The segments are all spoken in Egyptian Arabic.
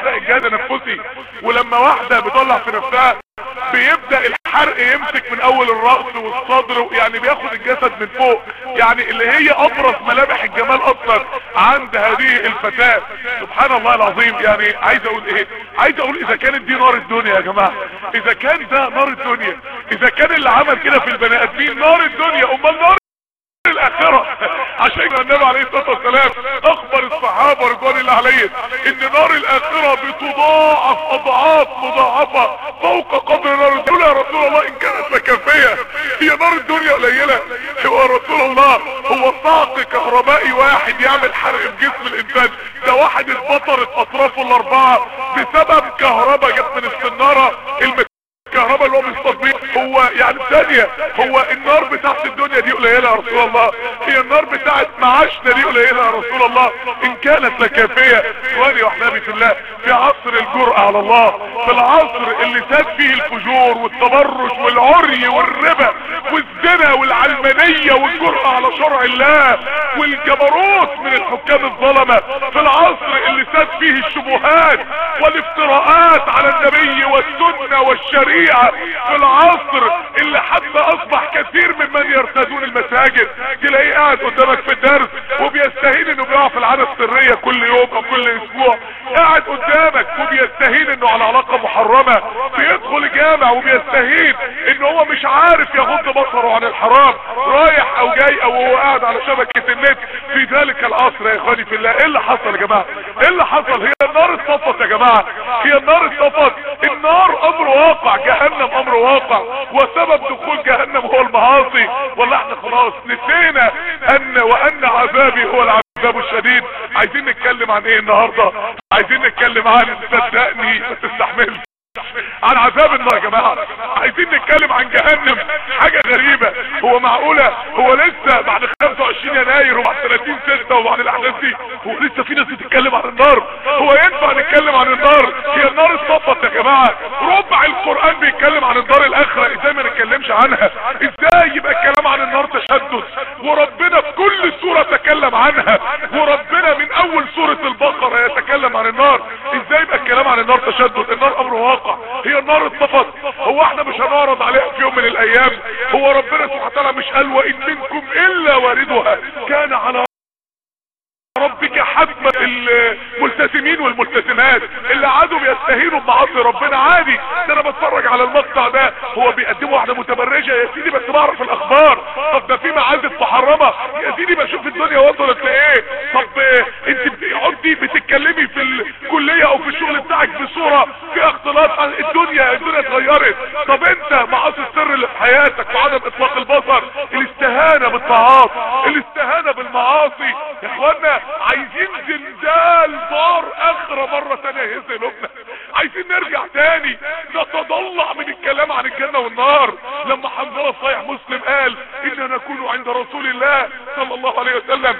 بيبدأ الجهاز التنفسي ولما واحدة بتولع في نفسها بيبدأ الحرق يمسك من اول الرأس والصدر يعني بياخد الجسد من فوق يعني اللي هي ابرز ملامح الجمال اصلا عند هذه الفتاة سبحان الله العظيم يعني عايز اقول ايه عايز اقول اذا كانت دي نار الدنيا يا جماعة اذا كان ده نار الدنيا اذا كان اللي عمل كده في البني ادمين نار الدنيا امال نار الاخرة عشان النبي عليه الصلاة والسلام اخبر الصحابة رضوان الله عليهم ان نار الاخرة بتضاعف اضعاف مضاعفة فوق قدر نار الدنيا يا رسول الله ان كانت لكافية هي نار الدنيا قليلة هو يا رسول الله هو صعق كهربائي واحد يعمل حرق في جسم الانسان ده واحد اتبطرت اطرافه الاربعة بسبب كهرباء جت من السنارة المت... الكهرباء اللي هو بيصطاد هو يعني ثانية هو النار بتاعت الدنيا دي قليلة يا رسول الله هي النار بتاعت معاشنا دي قليلة يا رسول الله ان كانت لكافية اخواني واحبابي في الله في عصر الجرأة على الله في العصر اللي ساد فيه الفجور والتبرج والعري والربا والزنا والعلمانية والجرأة على شرع الله والجبروت من الحكام الظلمة في العصر اللي ساد فيه الشبهات والافتراءات على النبي والسنة والشريعة في العصر اللي حتى اصبح كثير ممن يرتدون المساجد تلاقيه قاعد قدامك في الدرس وبيستهين انه بيقع في العادة السرية كل يوم او كل اسبوع قاعد قدامك وبيستهين انه على علاقة محرمة بيدخل الجامع وبيستهين ان هو مش عارف يغض بصره عن الحرام رايح او جاي او هو قاعد على شبكة النت في ذلك العصر يا اخواني في الله ايه اللي حصل يا جماعة ايه اللي حصل هي النار اتصفت يا جماعة هي النار اتصفت النار امر واقع جهنم امر واقع وسبب دخول جهنم هو المعاصي والله احنا خلاص نسينا ان وان عذابي هو العذاب الشديد عايزين نتكلم عن ايه النهاردة عايزين نتكلم عن صدقني ما تستحملش عن عذاب النار يا جماعة عايزين نتكلم عن جهنم حاجة غريبة هو معقولة هو لسه بعد 25 يناير وبعد 30 6 وبعد الاحداث دي هو لسه في ناس بتتكلم عن النار هو ينفع نتكلم عن النار هي النار اتصفت يا جماعة ربع القرآن بيتكلم عن الدار الاخرة ازاي ما نتكلمش عنها ازاي يبقى الكلام عن النار تشدد وربنا في كل سورة تكلم عنها وربنا من اول سورة البقرة يتكلم عن النار ازاي يبقى الكلام عن النار تشدد النار امر واقع هي النار اتصفت هو احنا مش هنعرض عليها في يوم من الايام هو ربنا سبحانه وتعالى مش قال وان منكم الا واردها كان على ربك حتما الملتزمين والملتزمات اللي عادوا بيستهينوا بمعاصي ربنا عادي ده انا بتفرج على المقطع ده هو بيقدموا واحده متبرجه يا سيدي بس بعرف الاخبار طب ده في معازف محرمه يا سيدي بشوف الدنيا وصلت لايه طب انت بتقعدي بتتكلمي في الكليه او في الشغل بتاعك بصوره فيها اختلاط عن الدنيا الدنيا اتغيرت طب انت معاصي السر اللي في حياتك وعدم اطلاق البصر الاستهانه بالطاعات الاستهانه بالمعاصي يا اخوانا عايزين زلزال نار اخرى مرة تانية يهز قلوبنا عايزين نرجع تاني نتضلع من الكلام عن الجنة والنار لما حنظلة صحيح مسلم قال اننا نكون عند رسول الله صلى الله عليه وسلم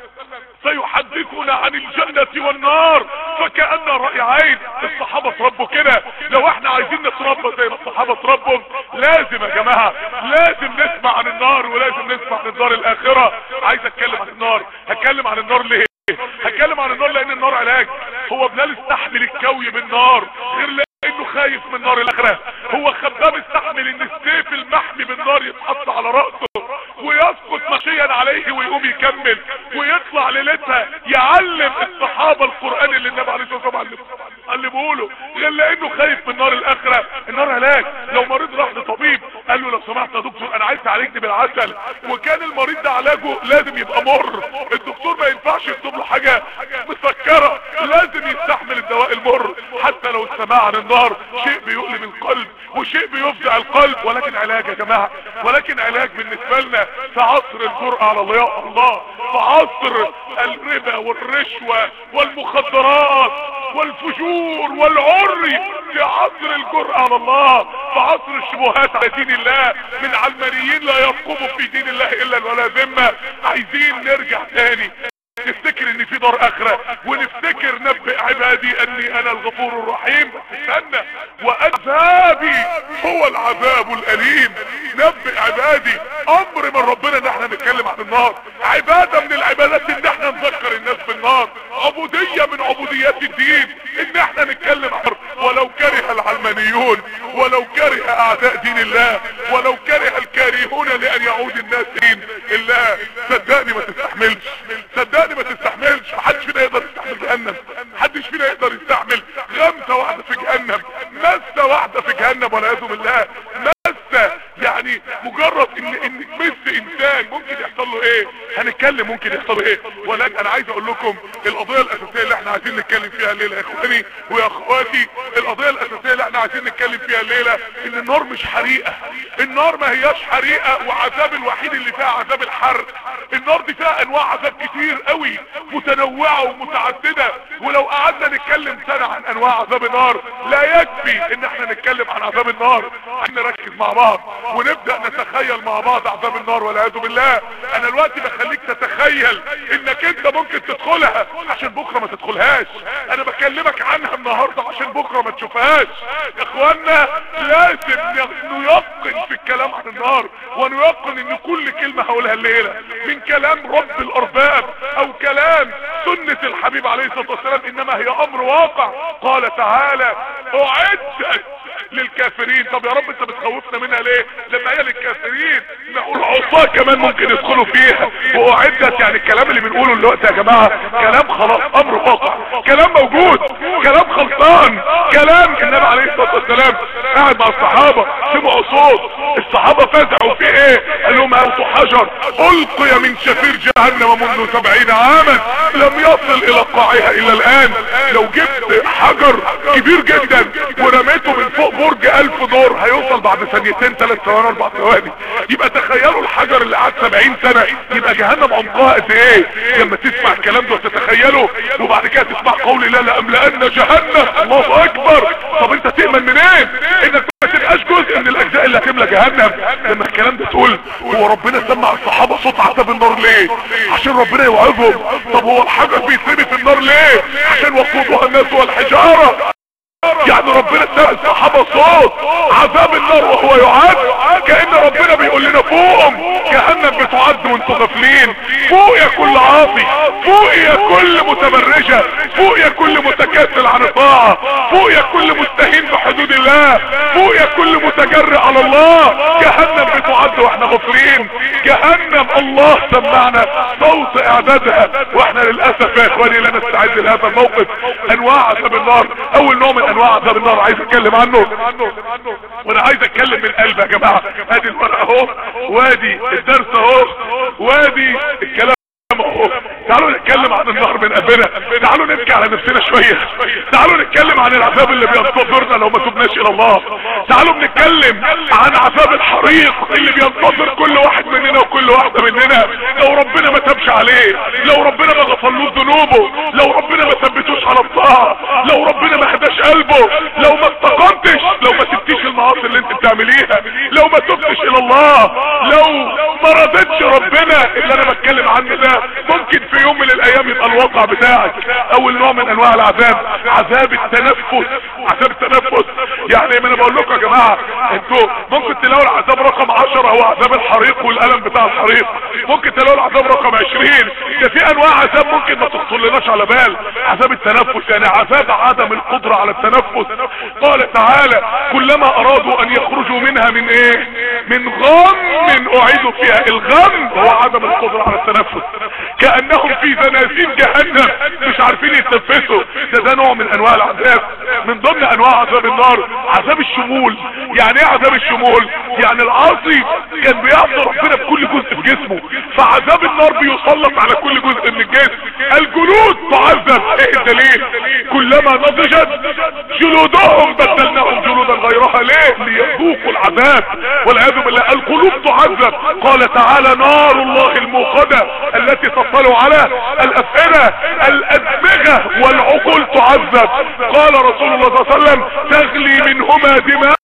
سيحدثنا عن الجنة والنار فكأن رأي عين الصحابة تربوا كده لو احنا عايزين نتربى زي ما الصحابة تربوا لازم يا جماعة لازم نسمع عن النار ولازم نسمع عن الدار الاخرة عايز اتكلم عن النار هتكلم عن النار ليه هتكلم عن النار لان النار علاج هو بلال استحمل الكوي بالنار غير لانه خايف من نار الاخره هو خباب استحمل ان السيف المحمي بالنار يتحط على راسه ويسقط مشيا عليه ويقوم يكمل ويطلع ليلتها يعلم الصحابه القران اللي النبي عليه الصلاه والسلام علمه له غير لانه خايف من نار الاخره النار علاج لو مريض راح لطبيب قال له لو سمحت يا دكتور انا عايز تعالجني بالعسل وكان المريض ده علاجه لازم يبقى مر الدكتور ما ينفعش يكتب له حاجه مسكره لازم يستحمل الدواء المر حتى لو السماع عن النار شيء بيؤلم القلب وشيء بيفزع القلب ولكن علاج يا جماعه ولكن علاج بالنسبه لنا في عصر الجرأة على الله الله في عصر الربا والرشوة والمخدرات والفجور والعري في عصر الجرأة على الله في عصر الشبهات على دين الله من علمانيين لا يقوموا في دين الله الا ولا ذمة عايزين نرجع تاني نفتكر ان في دار اخرة ونفتكر نبئ عبادي اني انا الغفور الرحيم استنى وعذابي هو العذاب الاليم نبئ عبادي امر من ربنا ان احنا نتكلم عن النار عبادة من العبادات ان احنا نذكر الناس بالنار عبودية من عبوديات الدين ان احنا نتكلم الله ولو كره الكارهون لان يعود الناس دين الله صدقني ما تستحملش صدقني ما تستحملش محدش فينا يقدر يستحمل جهنم محدش فينا يقدر يستحمل غمسة واحدة في جهنم مسة واحدة في جهنم والعياذ بالله مسة يعني مجرد ان ان مس انسان ممكن يحصل له ايه هنتكلم ممكن يحصل له ايه ولكن انا عايز اقول لكم القضية الاساسية اللي احنا عايزين نتكلم فيها الليلة يا اخواني ويا اخواتي القضية الاساسية اللي احنا عايزين نتكلم فيها الليلة ان النار مش حريقة النار ما هياش حريقة وعذاب الوحيد اللي فيها عذاب الحرق النار دي فيها انواع عذاب كتير قوي متنوعة ومتعددة ولو قعدنا نتكلم سنة عن انواع عذاب النار لا يكفي ان احنا نتكلم عن عذاب النار عشان نركز مع بعض ونبدأ نتخيل مع بعض عذاب النار والعياذ بالله انا الوقت بخليك تتخيل انك انت ممكن تدخلها عشان بكرة ما تدخلهاش انا بكلمك عنها النهاردة عشان بكرة ما تشوفهاش يا اخوانا لازم نيقن في الكلام عن النار ونيقن ان كل كلمة هقولها الليلة من كلام رب الارباب او كلام سنة الحبيب عليه الصلاة والسلام انما هي امر واقع قال تعالى اعدت للكافرين طب يا رب انت بتخوفنا منها ليه لما هي للكافرين نقول عصاه كمان ممكن يدخلوا فيها واعدت يعني الكلام اللي بنقوله دلوقتي يا جماعة كلام خلاص امر واقع كلام موجود كلام خلصان كلام النبي عليه الصلاة والسلام قاعد مع الصحابة سمعوا صوت الصحابة فزعوا في ايه قال لهم هاتوا حجر القي من شفير جهنم منذ سبعين عاما لم يصل الى قاعها الا الان لو جبت حجر كبير جدا ورميته من فوق برج الف دور هيوصل بعد ثانيتين ثلاث ثواني اربع ثواني يبقى تخيلوا الحجر اللي قعد سبعين سنة يبقى جهنم عمقها قد ايه لما تسمع الكلام ده وتتخيله وبعد كده تسمع قولي لا لاملأن جهنم الله اكبر طب انت تؤمن منين انك ما تبقاش جزء من الاجزاء اللي هتملى جهنم لما الكلام ده تقول هو ربنا سمع الصحابة صوت عذاب النار ليه عشان ربنا يوعظهم طب هو الحجر بيترمي في النار ليه عشان وقودها الناس والحجارة يعني ربنا سمع الصحابة صوت عذاب النار وهو يعد كأن ربنا بيقول لنا فوقهم جهنم بتعد وانتم غافلين فوق يا كل عاصي فوق يا كل متبرجة فوق يا كل متكاسل عن الطاعة فوق يا كل مستهين بحدود الله فوق يا كل متجرئ على الله جهنم بتعد واحنا غافلين جهنم الله سمعنا صوت اعدادها واحنا للاسف يا اخواني لا نستعد لهذا الموقف انواع عذاب النار اول نوع من انواع عذاب النار عايز اتكلم عنه وانا عايز اتكلم من قلبي يا جماعه ادي الورقه اهو وادي الدرس اهو وادي الكلام اهو تعالوا نتكلم عن النار من قلبنا تعالوا نبكي على نفسنا شوية تعالوا نتكلم عن العذاب اللي بينتظرنا لو ما تبناش الى الله تعالوا بنتكلم عن عذاب الحريق اللي بينتظر كل واحد مننا وكل واحدة مننا لو ربنا ما تبش عليه لو ربنا ما غفرلوش ذنوبه لو ربنا ما ثبتوش على الطاعة لو ربنا ما هداش قلبه لو ما استقمتش لو ما سبتيش المعاصي اللي انت بتعمليها لو ما تبتش الى الله لو ما رضيتش ربنا اللي انا بتكلم عنه ده ممكن في يوم من الايام يبقى الواقع بتاعك اول نوع من انواع العذاب عذاب التنفس عذاب التنفس يعني ما انا بقول لكم يا جماعه انتوا ممكن تلاقوا العذاب رقم 10 هو عذاب الحريق والالم بتاع الحريق ممكن تلاقوا العذاب رقم 20 ده في انواع عذاب ممكن ما تخطرلناش على بال عذاب التنفس يعني عذاب عدم القدره على التنفس قال تعالى كلما ارادوا ان يخرجوا منها من ايه من غم اعيدوا فيها الغم هو عدم القدره على التنفس كأنهم في زنازين جهنم مش عارفين يتنفسوا ده ده نوع من انواع العذاب من ضمن انواع عذاب النار عذاب الشمول يعني ايه عذاب الشمول يعني العاصي كان بيعصي ربنا بكل جزء في جسمه فعذاب النار بيسلط على كل جزء من الجسم الجلود تعذب ايه الدليل كلما نضجت جلودهم بدلناهم جلودا غيرها ليه ليذوقوا العذاب والعياذ بالله القلوب تعذب قال تعالى نار الله الموقدة التي تطلع على الافئدة الادمغة والعقول تعذب قال رسول الله صلى الله عليه وسلم تغلي منهما دماء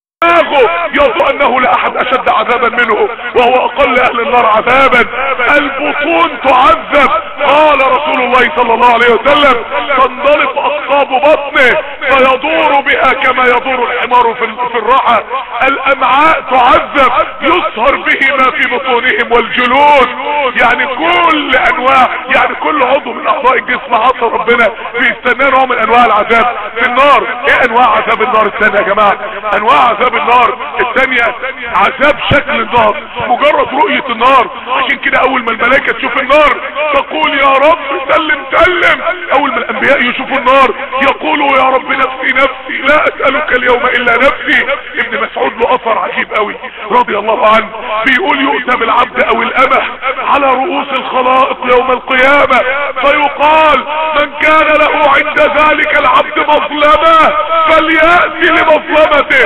يظن انه لا احد اشد عذابا منه وهو اقل اهل النار عذابا البطون تعذب قال رسول الله صلى الله عليه وسلم تنضلق اقطاب بطنه فيدور بها كما يدور الحمار في في الرحى الامعاء تعذب يصهر به ما في بطونهم والجلود يعني كل انواع يعني كل عضو من اعضاء الجسم عصى ربنا بيستناه نوع من انواع العذاب في النار ايه انواع عذاب النار الثانية يا جماعة انواع عذاب النار الثانية عذاب شكل النار مجرد رؤية النار عشان كده اول ما الملائكة تشوف النار تقول يا رب سلم سلم اول ما الانبياء يشوفوا النار يقولوا يا رب نفسي نفسي لا اسألك اليوم الا نفسي ابن مسعود له اثر عجيب قوي رضي الله عنه بيقول يؤتى بالعبد او الامه على رؤوس الخلائق يوم القيامة فيقال من كان له عند ذلك العبد مظلمة فليأتي لمظلمته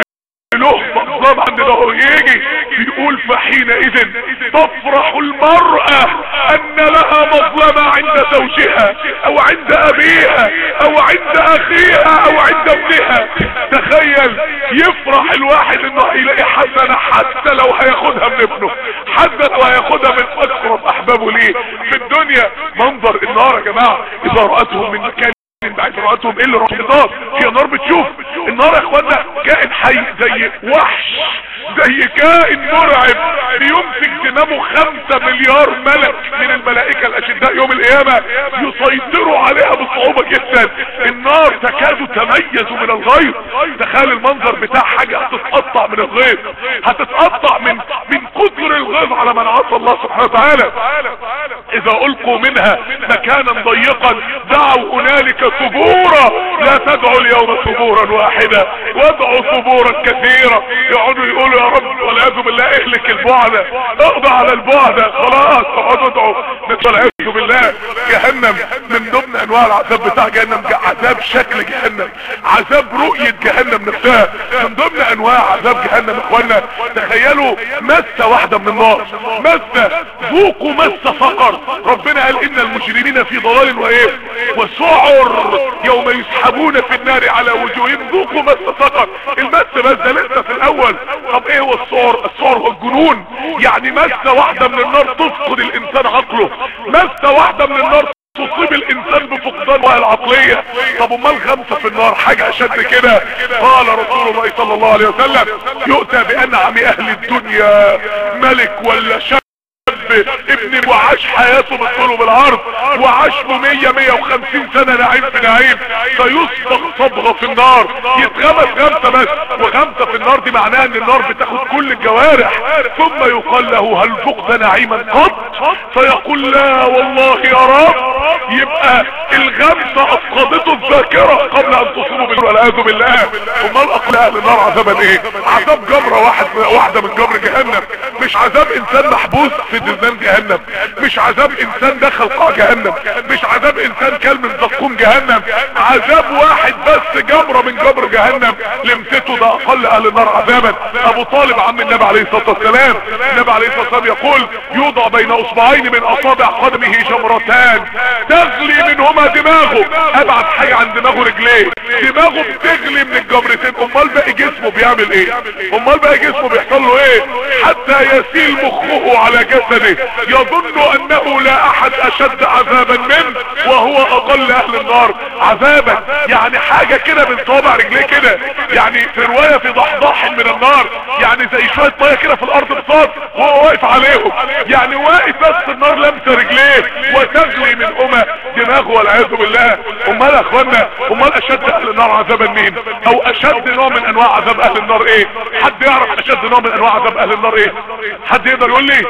له مظلم عند ظهره يجي بيقول فحينئذ تفرح المرأة ان لها مظلمة عند زوجها او عند ابيها او عند اخيها او عند ابنها تخيل يفرح الواحد انه هيلاقي حسنة حتى لو هياخدها من ابنه حتى لو هياخدها من اقرب احبابه ليه في الدنيا منظر النار يا جماعة اذا رأتهم من مكان بعد رأتهم ايه اللي رأتهم النار هي النار بتشوف النار يا اخوانا كائن حي زي وحش زي كائن مرعب بيمسك دماغه خمسة مليار ملك من الملائكة الاشداء يوم القيامة يسيطروا عليها بصعوبة جدا النار تكاد تميز من الغيظ تخيل المنظر بتاع حاجة هتتقطع من الغيظ هتتقطع من من كتر الغيظ على من عصى الله سبحانه وتعالى اذا القوا منها مكانا ضيقا دعوا هنالك ثبورا لا تدعوا اليوم ثبورا واحدة وادعوا ثبورا كثيرة يقعدوا يقولوا يا رب والعياذ بالله اهلك البعدة اقضى على البعدة خلاص اقعدوا ادعوا والعياذ بالله جهنم من ضمن انواع العذاب بتاع جهنم عذاب شكل جهنم عذاب رؤية جهنم نفسها من ضمن انواع عذاب جهنم اخوانا تخيلوا مسة واحدة من النار مسة ذوقوا مسة فقر ربنا قال ان المجرمين في ضلال وايه وسعر يوم يسحبون في النار على وجوههم ذوقوا مسة فقر المس بس ده لسه في الاول طب ايه هو السعر السعر هو الجنون يعني مسة واحدة من النار تفقد الانسان عقله مسة واحدة من النار تصيب الانسان بفقدان وهي العقلية طب امال خمسة في النار حاجة اشد كده قال رسول الله صلى الله عليه وسلم يؤتى بانعم اهل الدنيا ملك ولا شاب ابن وعاش حياته بالطول وبالعرض وعاش له 100 150 سنة نعيم في نعيم فيصبغ صبغة في النار يتغمس غمسة بس وغمسة في النار دي معناها ان النار بتاخد كل الجوارح ثم يقال له هل فقد نعيما قط فيقول لا والله يا رب يبقى الغمسة افقدته الذاكرة قبل ان تصيبه بالله والعياذ بالله امال اقل اهل النار عذابا ايه عذاب جمرة واحد واحدة من جمر جهنم مش عذاب انسان محبوس في دزان جهنم مش عذاب انسان دخل قاع جهنم مش عذاب انسان كل من زقوم جهنم عذاب واحد بس جمرة من جبر جهنم لمسته ده اقل اهل النار عذابا ابو طالب عم النبي عليه الصلاة والسلام النبي عليه الصلاة والسلام يقول يوضع بين اصبعين من اصابع قدمه جمرتان تغلي منهما دماغه ابعد حاجة عن دماغه رجليه دماغه بتغلي من الجمرتين امال باقي جسمه بيعمل ايه امال باقي جسمه بيحصل له ايه حتى يسيل مخه على جسده يظن انه لا احد اشد عذابا منه وهو اقل اهل النار عذابا يعني حاجة كده من صابع رجليه كده يعني في رواية في ضحضاح من النار يعني زي شوية مية كده في الارض بصاد وهو واقف عليهم يعني واقف بس النار لمسة رجليه وتغلي من امه دماغه والعياذ بالله امال يا اخوانا امال اشد اهل النار عذابا مين او اشد نوع من انواع عذاب اهل النار ايه حد يعرف اشد نوع من انواع عذاب اهل النار ايه حد يقدر يقول لي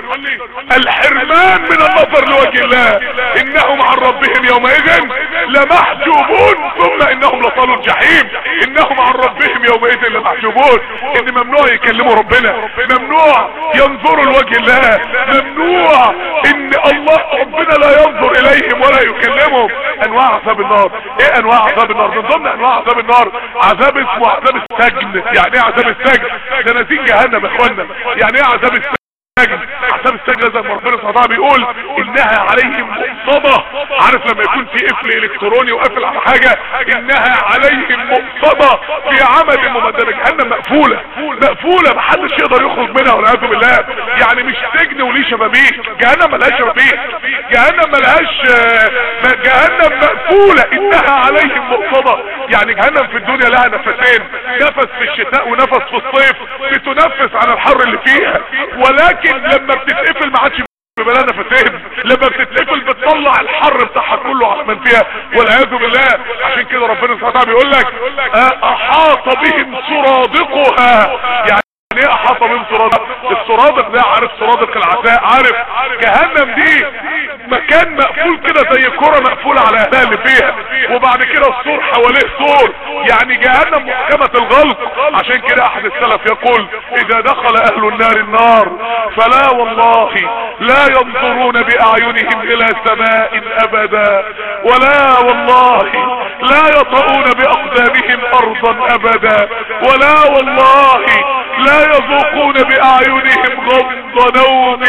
الحرمان من النظر لوجه الله انهم عن ربهم يومئذ لمحجوبون ثم انهم لصالوا الجحيم انهم عن ربهم يومئذ لمحجوبون ان ممنوع يكلموا ربنا ممنوع ينظروا لوجه الله ممنوع ان الله ربنا لا ينظر اليهم ولا يكلمهم انواع عذاب النار ايه انواع عذاب النار من ضمن انواع عذاب النار عذاب اسمه عذاب السجن يعني ايه عذاب السجن ده نزيل جهنم يا اخوانا يعني ايه عذاب السجن السجن عذاب السجن زي ما ربنا سبحانه وتعالى بيقول انها عليهم مؤصدة عارف لما يكون في قفل الكتروني وقافل على حاجة انها عليهم مؤصدة في عمد ممددة جهنم مقفولة مقفولة محدش يقدر يخرج منها والعياذ بالله يعني مش سجن وليه شبابيك جهنم ملهاش شبابيك جهنم ملهاش آه، جهنم مقفولة انها عليهم مؤصدة يعني جهنم في الدنيا لها نفسين نفس في الشتاء ونفس في الصيف بتنفس عن الحر اللي فيها ولكن لما بتتقفل ما عادش بيبقى لها نفسين لما بتتقفل بتطلع الحر بتاعها كله على من فيها والعياذ بالله عشان كده ربنا سبحانه وتعالى بيقول لك آه، احاط بهم سرادقها يعني يعني ايه احاط بهم سرادق السرادق ده عارف سرادق العزاء عارف جهنم دي مكان مقفول كده زي كرة مقفولة على اهلها اللي فيها وبعد كده السور حواليه سور يعني جهنم محكمة الغلق عشان كده احد السلف يقول اذا دخل اهل النار النار فلا والله لا ينظرون باعينهم الى سماء ابدا ولا والله لا يطؤون باقدامهم ارضا ابدا ولا والله لا يذوقون باعينهم غمض نوم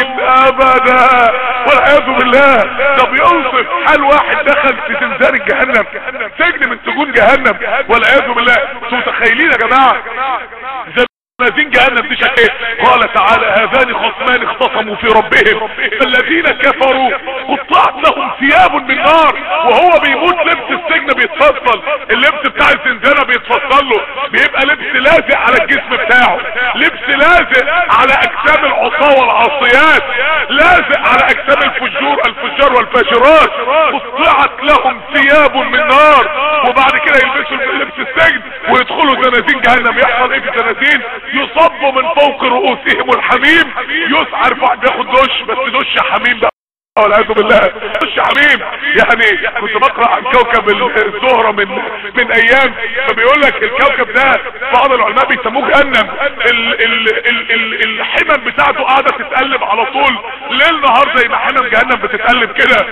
ابدا والعياذ بالله ده بيوصف حال واحد دخل في زنزان جهنم سجن من سجون جهنم والعياذ بالله انتوا متخيلين يا جماعه زنازين جهنم دي شكل ايه قال تعالى هذان خصمان اختصموا في ربهم فالذين كفروا قطعت لهم ثياب من نار وهو بيموت لبس السجن بيتفصل اللبس بتاع الزنزانة بيتفصل له بيبقى لبس لازق على الجسم بتاعه لبس لازق على اجسام العصاة والعصيات لازق على اجسام الفجور الفجار والفاجرات قطعت لهم ثياب من نار وبعد كده يلبسوا لبس السجن ويدخلوا زنازين جهنم يحصل ايه في الزنازين يصبوا من فوق رؤوسهم الحميم يسعر واحد بياخد دش بس دش حميم بقى والعياذ بالله دش حميم يعني كنت بقرا عن كوكب الزهره من من ايام فبيقول لك الكوكب ده بعض العلماء بيسموه جهنم ال ال ال ال الحمم بتاعته قاعده تتقلب على طول ليل نهار زي ما حمم جهنم بتتقلب كده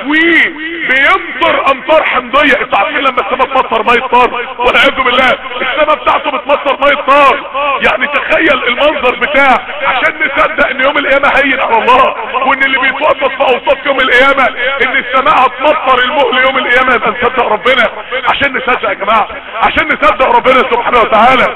وبيمطر امطار حمضيه انتوا عارفين لما السماء تمطر ميه طار والعياذ بالله السماء بتاعته بتمطر ميه طار يعني تخيل المنظر بتاع عشان نصدق ان يوم القيامه هين على الله وان اللي بيتوقف في اوساط يوم القيامه ان السماء هتمطر المهل يوم القيامه يبقى نصدق ربنا عشان نصدق يا جماعه عشان نصدق ربنا سبحانه وتعالى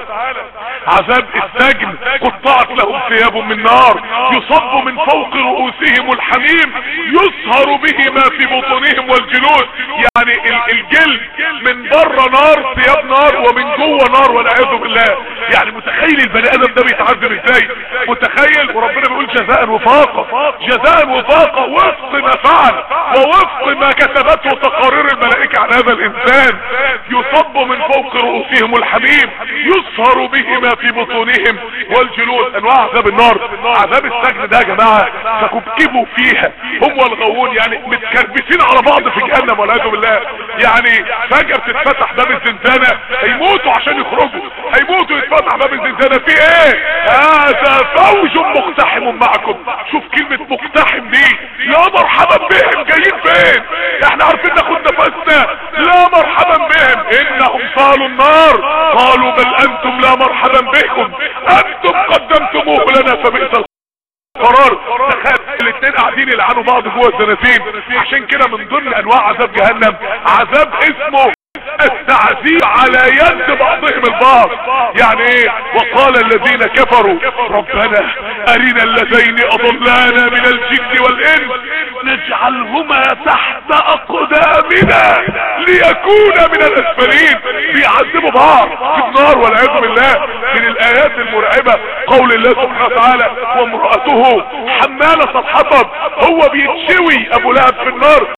عذاب السجن قطعت لهم ثياب من نار يصب من فوق رؤوسهم الحميم يصهر به ما في بطونهم والجلود يعني ال- الجلد من بره نار ثياب نار ومن جوه نار والعياذ بالله يعني متخيل البني ادم ده بيتعذب ازاي متخيل وربنا بيقول جزاء وفاقة جزاء وفاقة وفق ما فعل ووفق ما كتبته تقارير الملائكة عن هذا الانسان يصب من فوق رؤوسهم الحميم يصهر به ما في بطونهم والجلود انواع عذاب النار عذاب السجن ده يا جماعة فكبكبوا فيها هم والغوون يعني متكربسين على بعض في جهنم والعياذ بالله يعني فجأة بتتفتح باب الزنزانة هيموتوا عشان يخرجوا هيموتوا يتفتح باب الزنزانة في ايه هذا فوج مقتحم معكم شوف كلمة مقتحم دي يا مرحبا بهم جايين فين احنا عارفين ناخد نفسنا لا مرحبا بهم انهم صالوا النار قالوا بل انتم لا مرحبا بكم انتم قدمتموه لنا فبئس قرار تخيل الاثنين قاعدين يلعنوا بعض جوه الزنازين عشان كده من ضمن انواع عذاب جهنم عذاب اسمه التعذيب على يد بعضهم البعض يعني ايه وقال الذين كفروا ربنا ارنا اللذين اضلانا من الجن والانس نجعلهما تحت اقدامنا ليكونا من الاسفلين بيعذبوا بعض في النار والعياذ بالله من الايات المرعبة قول الله سبحانه وتعالى وامرأته حمالة الحطب هو بيتشوي ابو لهب في النار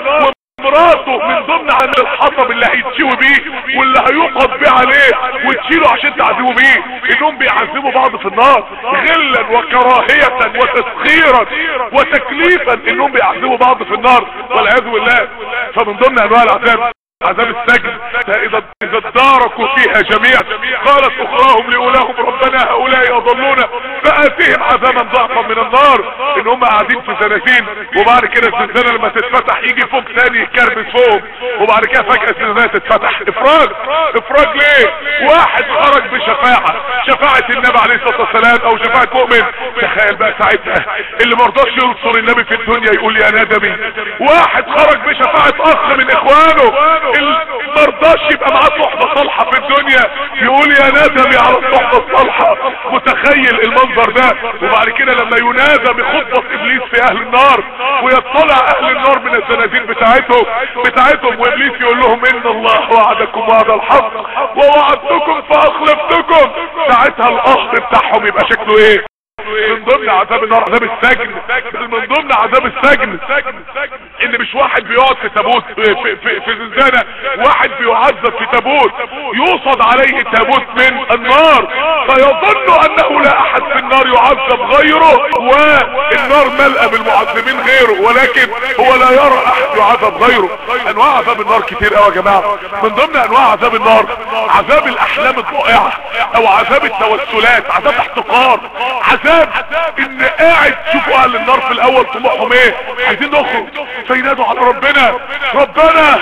مراته من ضمن عن الحطب اللي هيتشوي بيه واللي هيوقف بيه عليه وتشيله عشان تعذبوا بيه انهم بيعذبوا بعض في النار غلا وكراهية وتسخيرا وتكليفا انهم بيعذبوا بعض في النار والعياذ بالله فمن ضمن انواع العذاب عذاب السجن اذا اذا اداركوا فيها جميعا قالت اخراهم لاولاهم ربنا هؤلاء اضلونا فاتهم عذابا ضعفا من النار ان هم قاعدين في زنازين وبعد كده الزنزانه لما تتفتح يجي فوق ثاني يكربس فوق وبعد كده فجاه الزنزانه تتفتح افراج افراج ليه واحد خرج بشفاعه شفاعه النبي عليه الصلاه والسلام او شفاعه مؤمن تخيل بقى ساعتها اللي مرضاش ينصر النبي في الدنيا يقول يا ندمي واحد خرج بشفاعه اخ من اخوانه مرضاش يبقى معاه صحبة صالحة في الدنيا يقول يا ندمي على الصحبة الصالحة متخيل المنظر ده وبعد كده لما ينادى بخطبة ابليس في اهل النار ويطلع اهل النار من الزنازين بتاعتهم بتاعتهم وابليس يقول لهم ان الله وعدكم وعد الحق ووعدتكم فاخلفتكم ساعتها القهر بتاعهم يبقى شكله ايه من ضمن عذاب النار عذاب السجن من ضمن عذاب السجن ان مش واحد بيقعد في تابوت في, في, في زنزانة واحد بيعذب في تابوت يوصد عليه تابوت من النار فيظن انه لا احد في النار يعذب غيره والنار ملأة بالمعذبين غيره ولكن هو لا يرى احد يعذب غيره انواع عذاب النار كتير قوي يا جماعة من ضمن انواع عذاب النار عذاب الاحلام الضائعة او عذاب التوسلات عذاب احتقار عذاب ان قاعد شوفوا اهل النار في الاول طموحهم ايه عايزين نخرج فينادوا على ربنا ربنا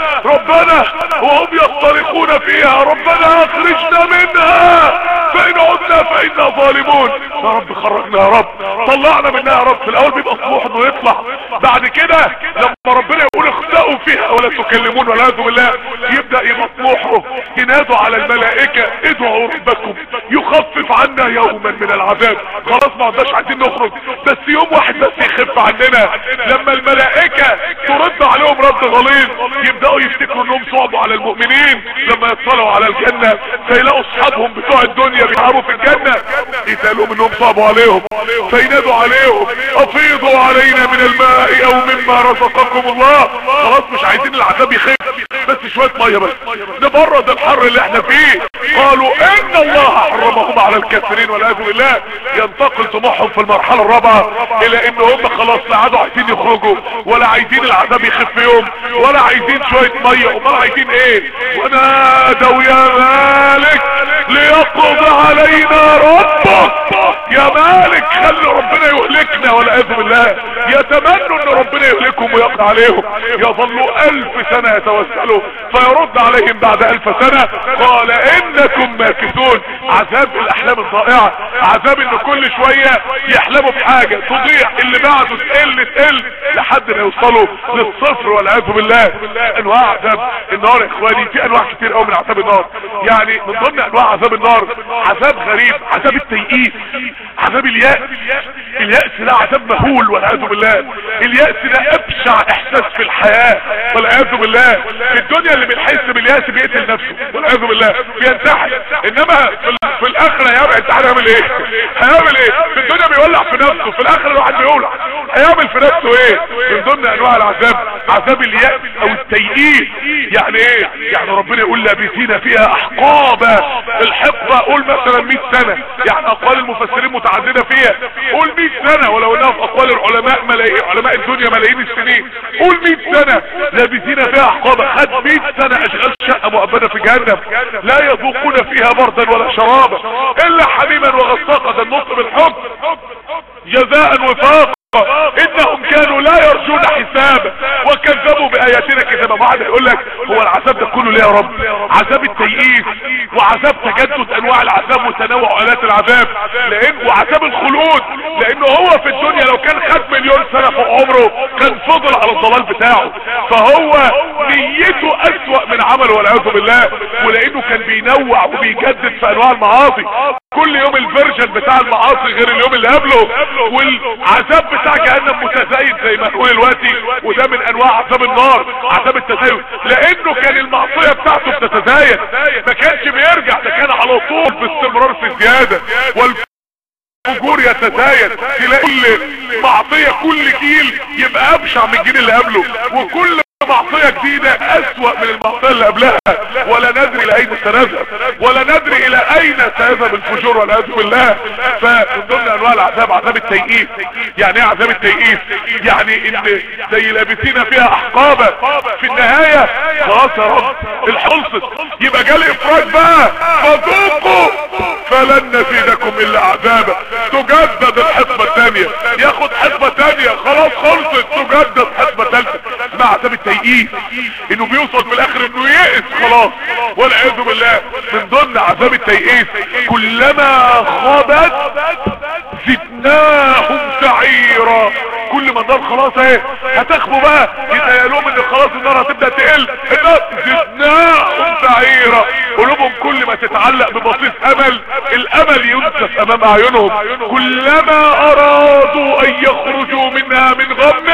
ربنا وهم يصطرخون فيها ربنا اخرجنا منها فان عدنا فانا ظالمون يا رب خرجنا يا رب طلعنا منها يا رب في الاول بيبقى طموح انه يطلع بعد كده لما ربنا يقول اخسأوا فيها ولا تكلمون ولا بالله يبدأ يبقى طموحه ينادوا على الملائكة ادعوا ربكم يخفف عنا يوما من العذاب خلاص ما عندناش عايزين نخرج بس يوم واحد بس يخف عننا لما الملائكة ترد عليهم رد غليظ يبدأوا يفتكروا انهم صعبوا على المؤمنين لما يطلعوا على الجنة فيلاقوا اصحابهم بتوع الدنيا بيعرفوا في الجنة يسألهم انهم صعبوا عليهم فينادوا عليهم افيضوا علينا من الماء او مما رزقكم الله خلاص مش عايزين العذاب يخف بس شوية مية بس نبرد الحر اللي احنا فيه قالوا ان الله حرمهم على الكافرين والعياذ بالله ينتقل طموحهم في المرحلة الرابعة الى ان هم خلاص لا عادوا عايزين يخرجوا ولا عايزين العذاب يخف يوم ولا عايزين شوية مية ولا عايزين ايه ونادوا يا مالك ليقضي علينا ربك يا مالك خلي ربنا يهلكنا والعياذ بالله يتمنوا ان ربنا يهلكهم ويقضي عليهم يظلوا الف سنة يتوسلوا فيرد عليهم بعد الف سنة قال انكم ماكثون عذاب الاحلام الضائعة عذاب ان كل شوية يحلموا بحاجة تضيع اللي بعده تقل تقل لحد ما يوصلوا للصفر والعياذ بالله انواع عذاب النار يا اخواني في انواع كتير قوي من عذاب النار يعني من ضمن انواع عذاب النار عذاب غريب عذاب التيئيس عذاب اليأس اليأس ده عذاب مهول والعياذ بالله اليأس ده ابشع احساس في الحياة والعياذ بالله في الدنيا اللي بنحس باليأس بيقتل نفسه والعياذ بالله بينتحر انما في, في الاخرة يا انتحر هيعمل ايه هيعمل ايه في الدنيا بيولع في نفسه في الاخرة الواحد بيولع هيعمل في نفسه ايه من ضمن انواع العذاب عذاب اليأس او التيئيس يعني ايه يعني ربنا يقول لابسين فيها احقابا الحقبة قول مثلا 100 سنة يعني اقوال المفسرين متعددة فيها قول 100 سنة ولو انها في اقوال العلماء ملايين علماء الدنيا ملايين السنين قول 100 سنة لابسين فيها احقابا خد 100 سنة اشغال شقة مؤبدة في جهنم لا يذوقون فيها بردا ولا شرابا الا حميما وغساقا ده النطق بالحب جزاء وفاقا انهم كانوا لا يرجون حسابا وكذبوا باياتنا كذابا بعد يقول لك هو العذاب ده كله ليه يا رب عذاب التيئيس وعذاب تجدد انواع العذاب وتنوع الات العذاب لان وعذاب الخلود لانه هو في الدنيا لو كان خد مليون سنة في عمره كان فضل على الضلال بتاعه فهو نيته اسوأ من عمله والعياذ بالله ولانه كان بينوع وبيجدد في انواع المعاصي كل يوم الفيرجن بتاع المعاصي غير اليوم اللي قبله والعذاب بتاع جهنم متزايد زي ما نقول دلوقتي وده من انواع عذاب النار عذاب التزايد لانه كان المعصية بتاعته بتتزايد ما كانش بيرجع ده كان على طول باستمرار في زيادة والفجور يتزايد تلاقي كل معصية كل جيل يبقى ابشع من الجيل اللي قبله وكل معصية جديدة اسوأ من المعصية اللي قبلها ولا ندري الى اين سنذهب ولا ندري الى اين سيذهب الفجور والعياذ بالله فمن ضمن انواع العذاب عذاب التيئيس يعني ايه عذاب التيئيس يعني ان زي لابسين فيها احقابة في النهاية خلاص يا رب الحلصت يبقى جالي افراج بقى فذوقوا فلن نزيدكم الا عذابا تجدد الحقبة الثانية ياخد حقبة ثانية خلاص خلصت تجدد حقبة ثالثة مع عذاب التيئيس انه بيوصل في الاخر انه يئس خلاص والعياذ بالله من ضمن عذاب التيئيس كلما خابت زدناهم سعيرا كل ما النار خلاص اهي هتخبوا بقى يتهيألهم ان خلاص النار هتبدأ تقل النار زدناهم سعيرا قلوبهم كل ما تتعلق ببسيط امل الامل ينسف امام اعينهم كلما ارادوا ان يخرجوا منها من غم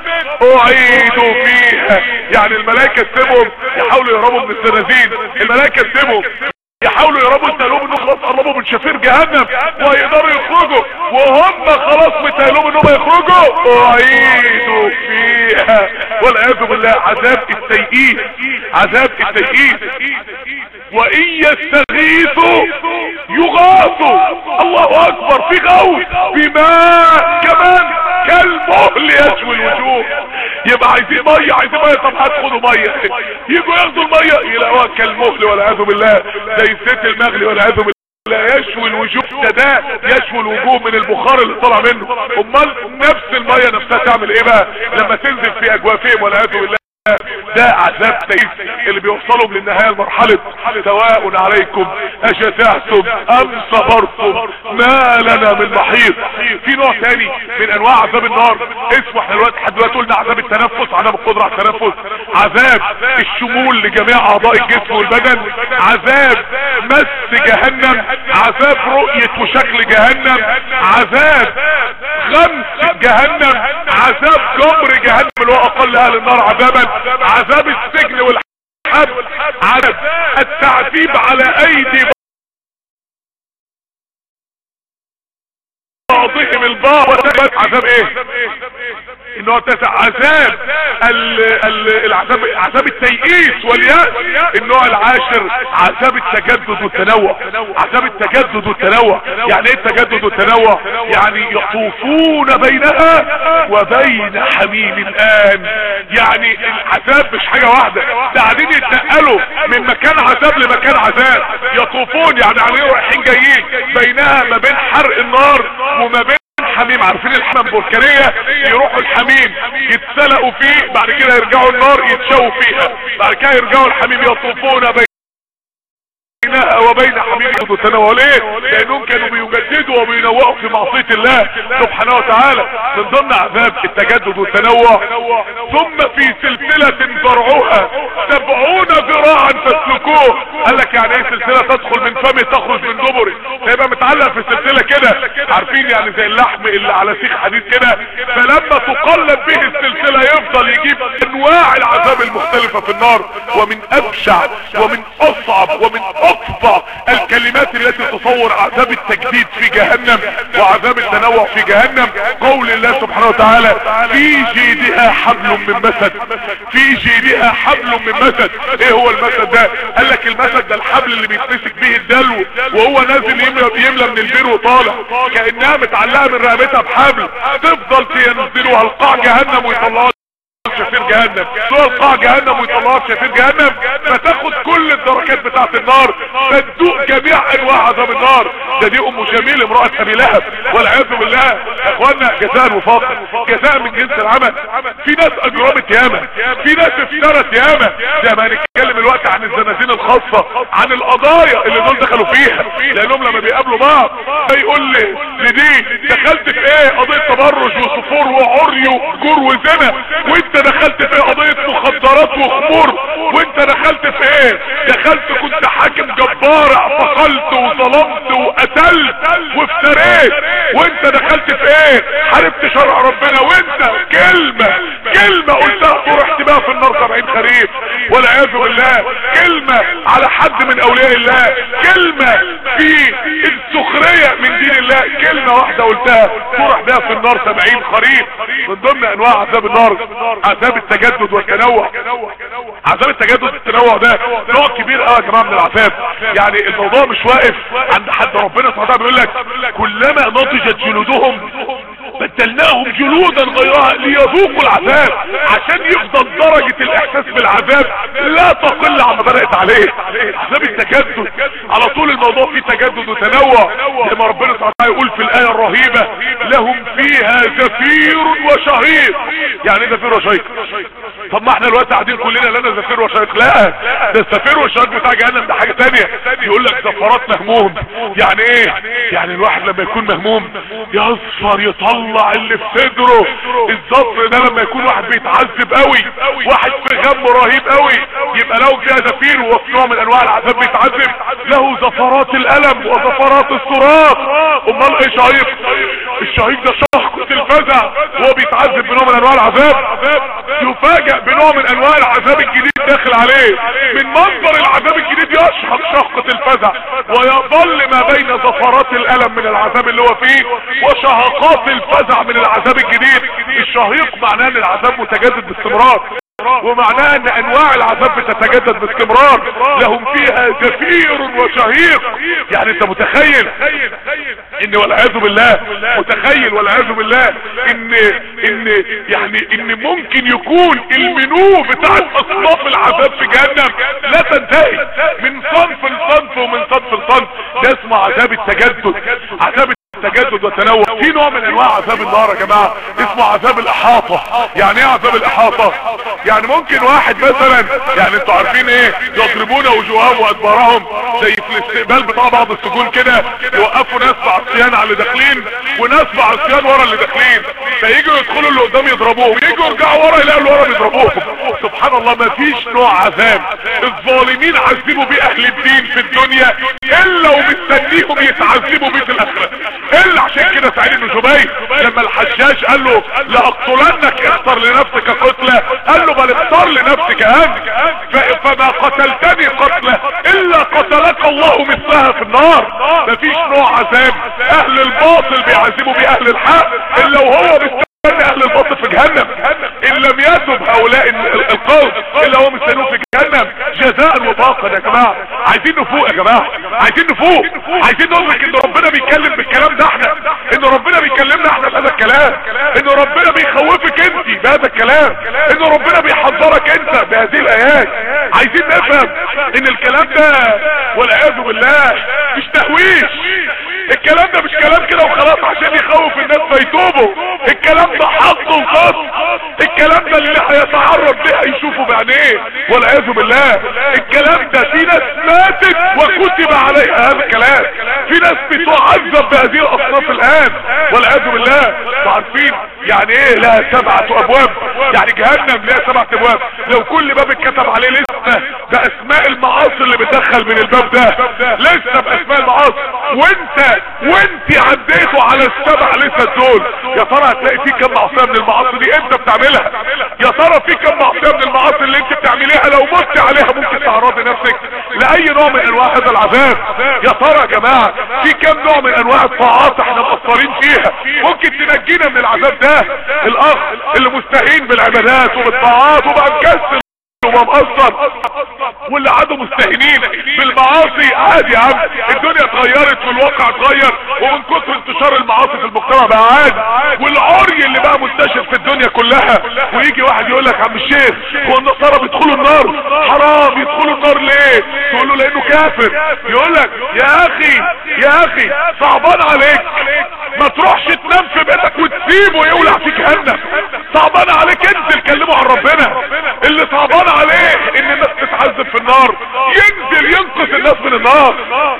اعيدوا فيها يعني الملائكة تسيبهم يحاولوا يهربوا من الزنازين الملائكة تسيبهم يحاولوا يهربوا يتهيألهم انهم خلاص قربوا من شفير جهنم ويقدروا يخرجوا وهم خلاص متهيألهم انهم يخرجوا اعيدوا فيها والعياذ بالله عذاب التيئيس عذاب التيئيس وان يستغيثوا يغاثوا الله اكبر في غوث بماء كمان كالمهل يشوي الوجوه يبقى عايزين ميه عايزين ميه طب هتاخدوا ميه يجوا ياخدوا الميه يلاقوها كالمهل والعياذ بالله زي الزيت المغلي والعياذ بالله لا يشوي الوجوه ده ده يشوي الوجوه من البخار اللي طالع منه امال نفس الميه نفسها تعمل ايه بقى لما تنزل في اجوافهم والعياذ بالله ده عذاب تيس اللي بيوصلهم للنهاية المرحلة سواء عليكم اشتعتم ام صبرتم ما لنا من محيط في نوع تاني من انواع عذاب النار اسمه احنا دلوقتي لحد دلوقتي قلنا عذاب التنفس عدم القدرة على التنفس عذاب الشمول لجميع اعضاء الجسم والبدن عذاب مس جهنم عذاب رؤية وشكل جهنم عذاب غمس جهنم عذاب جمر جهنم اللي هو اقل اهل النار عذابا عذاب السجن والحد عذاب التعذيب على ايدي بعضهم البعض عذاب ايه انه تسع عذاب ال ال العذاب عذاب التيئيس والياس النوع العاشر عذاب التجدد والتنوع عذاب التجدد والتنوع يعني ايه التجدد والتنوع يعني يطوفون بينها وبين حميم الان يعني العذاب مش حاجة واحدة ده قاعدين يتنقلوا من مكان عذاب لمكان عذاب يطوفون يعني عليه رايحين جايين بينها ما بين حرق النار وما بين حميم عارفين الحمام بركانية يروحوا الحميم يتسلقوا فيه بعد كده يرجعوا النار يتشووا فيها بعد كده يرجعوا الحميم يطوفون بين بينها وبين حبيبه التنوع ليه لانهم كانوا بيجددوا وبينوعوا في معصية الله سبحانه وتعالى من ضمن عذاب التجدد والتنوع ثم في سلسلة فرعها سبعون ذراعا فاسلكوه قال لك يعني ايه سلسلة تدخل من فمي تخرج من دبري هيبقى متعلق في السلسلة كده عارفين يعني زي اللحم اللي على سيخ حديد كده فلما تقلب به السلسلة يفضل يجيب انواع العذاب المختلفة في النار ومن ابشع ومن اصعب ومن اقصى الكلمات التي تصور عذاب التجديد في جهنم وعذاب التنوع في جهنم قول الله سبحانه وتعالى في جيدها حبل من مسد في جيدها حبل من مسد ايه هو المسد ده قال لك المسد ده الحبل اللي بيتمسك به الدلو وهو نازل يملى, يملى من البير وطالع كانها متعلقه من رقبتها بحبل تفضل تنزلوها القاع جهنم ويطلعوها شفير جهنم سوى القاع جهنم ويطلعوها شفير جهنم فتاخد كل الدركات بتاعت النار فتدوق جميع انواع عذاب النار ده دي ام جميل امرأة ابي لهب والعياذ بالله يا اخوانا جزاء وفاقر جزاء من جنس العمل في ناس اجرمت ياما في ناس افترت ياما زي ما هنتكلم الوقت عن الزنازين الخاصة عن القضايا اللي دول دخلوا فيها لانهم لما بيقابلوا بعض يقول لي لدي دخلت في ايه قضية تبرج وصفور وعري وجور وزنا وانت دخلت في قضية مخدرات وخمور وانت دخلت في ايه دخلت كنت حاكم جبار اعتقلت وظلمت وقتلت وافتريت وانت دخلت في ايه حاربت شرع ربنا وانت كلمة كلمة قلتها طرحت بها في النار 70 خريف والعياذ بالله كلمة على حد من اولياء الله كلمة في السخرية من دين الله كلمة واحدة قلتها طرح بها في النار 70 خريف من ضمن انواع عذاب النار عذاب التجدد والتنوع عذاب التجدد والتنوع ده نوع كبير قوي يا جماعه من العذاب يعني الموضوع مش واقف عند حد ربنا سبحانه وتعالى بيقول لك كلما نضجت جلودهم بدلناهم جلودا غيرها ليذوقوا العذاب عشان يفضل درجة الاحساس بالعذاب لا تقل عما بدأت عليه عذاب التجدد على طول الموضوع فيه تجدد وتنوع لما ربنا سبحانه وتعالى يقول في الآية الرهيبة لهم فيها زفير وشهيق يعني ايه زفير وشهيق طب ما احنا دلوقتي قاعدين كلنا لنا زفير وشهيق لا ده الزفير والشهيق بتاع جهنم ده حاجة تانية يقول لك زفرات مهموم يعني ايه يعني الواحد لما يكون مهموم يصفر يطلع اللي في صدره الزفر ده لما يكون واحد بيتعذب قوي واحد في غم رهيب قوي يبقى لو فيها زفير وفي نوع من انواع العذاب بيتعذب له زفرات الالم وزفرات الصراخ امال ايه شهيق الشهيق ده شهقة الفزع وهو بيتعذب بنوع من انواع العذاب يفاجأ بنوع من انواع العذاب الجديد داخل عليه من منظر العذاب الجديد يشهق شهقة الفزع ويظل ما بين زفرات الالم من العذاب اللي هو فيه وشهقات الفزع من العذاب الجديد الشهيق معناه ان العذاب متجدد باستمرار ومعناه ان انواع العذاب بتتجدد باستمرار لهم فيها زفير وشهيق يعني انت متخيل ان والعياذ بالله متخيل والعياذ بالله ان ان يعني ان ممكن يكون المنيو بتاع اصناف العذاب في جهنم لا تنتهي من صنف لصنف ومن صنف لصنف ده اسمه عذاب التجدد عذاب تجدد وتنوع في نوع من انواع عذاب النار يا جماعة اسمه عذاب الاحاطة يعني ايه عذاب الاحاطة يعني ممكن واحد مثلا يعني انتوا عارفين ايه يضربون وجوههم وادبارهم زي في الاستقبال بتاع بعض السجون كده يوقفوا ناس بعصيان على اللي داخلين وناس بعصيان ورا اللي داخلين فييجوا يدخلوا اللي قدام يضربوهم ييجوا يرجعوا ورا يلاقوا اللي ورا بيضربوهم سبحان الله ما فيش نوع عذاب الظالمين عذبوا بيه اهل الدين في الدنيا الا ومستنيهم يتعذبوا بيه في الاخره الا عشان كده سعيد بن جبير لما الحجاج قال له لاقتلنك اختر لنفسك قتلة قال له بل اختار لنفسك انت فما قتلتني قتلة الا قتلك الله مثلها في النار مفيش نوع عذاب اهل الباطل بيعذبوا بيه اهل الحق الا وهو مستني اهل الباطل في جهنم ان لم يتب هؤلاء القوم الا هو مستنوه في جهنم جزاء وفاقا يا جماعة عايزين نفوق يا جماعة عايزين نفوق عايزين نقولك ان ربنا بيتكلم بالكلام ده احنا ان ربنا بيكلمنا احنا بهذا الكلام ان ربنا بيخوفك انت بهذا الكلام ان ربنا بيحذرك انت بهذه الايات عايزين نفهم ان الكلام ده والعياذ بالله مش تهويش الكلام ده مش كلام كده وخلاص عشان يخوف الناس فيتوبوا الكلام ده حق وقص الكلام ده اللي هيتعرض ليه هيشوفه بعينيه والعياذ بالله الكلام ده في ناس ماتت وكتب عليها هذا الكلام في ناس بتعذب بهذه الاصناف الان والعياذ بالله وعارفين يعني ايه لها سبعة ابواب يعني جهنم لها سبعة ابواب لو كل باب اتكتب عليه لسه باسماء المعاصي اللي بتدخل من الباب ده لسه باسماء المعاصي وانت وانت عديتوا على السبع لسه دول يا ترى هتلاقي في كم معصيه من المعاصي دي انت بتعملها يا ترى في كم معصيه من المعاصي اللي انت بتعمليها لو مت عليها ممكن تعرضي نفسك لاي نوع من انواع هذا العذاب يا ترى يا جماعه في كم نوع من انواع الطاعات احنا مقصرين فيها ممكن تنجينا من العذاب ده الاخ اللي مستهين بالعبادات وبالطاعات وبقى مكسل وما مقصر واللي عادوا مستهينين بالمعاصي عادي يا عم الدنيا اتغيرت والواقع اتغير ومن كتر انتشار المعاصي في المجتمع بقى عادي والعري اللي بقى منتشر في الدنيا كلها ويجي واحد يقول لك عم الشيخ هو النصارى بيدخلوا النار حرام يدخلوا النار ليه تقول له لانه كافر يقول لك يا اخي يا اخي صعبان عليك ما تروحش تنام في بيتك وتسيبه يولع في جهنم صعبان عليك انزل كلمه عن ربنا اللي صعبان عليه ان الناس تتعذب في النار ينزل ينقذ الناس من النار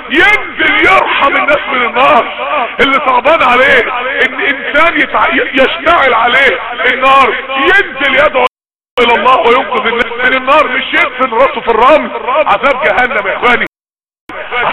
ينزل يرحم الناس من النار اللي صعبان عليه ان انسان يتع... يشتعل عليه النار ينزل يدعو الى الله وينقذ الناس من النار مش يدفن راسه في الرمل عذاب جهنم يا اخواني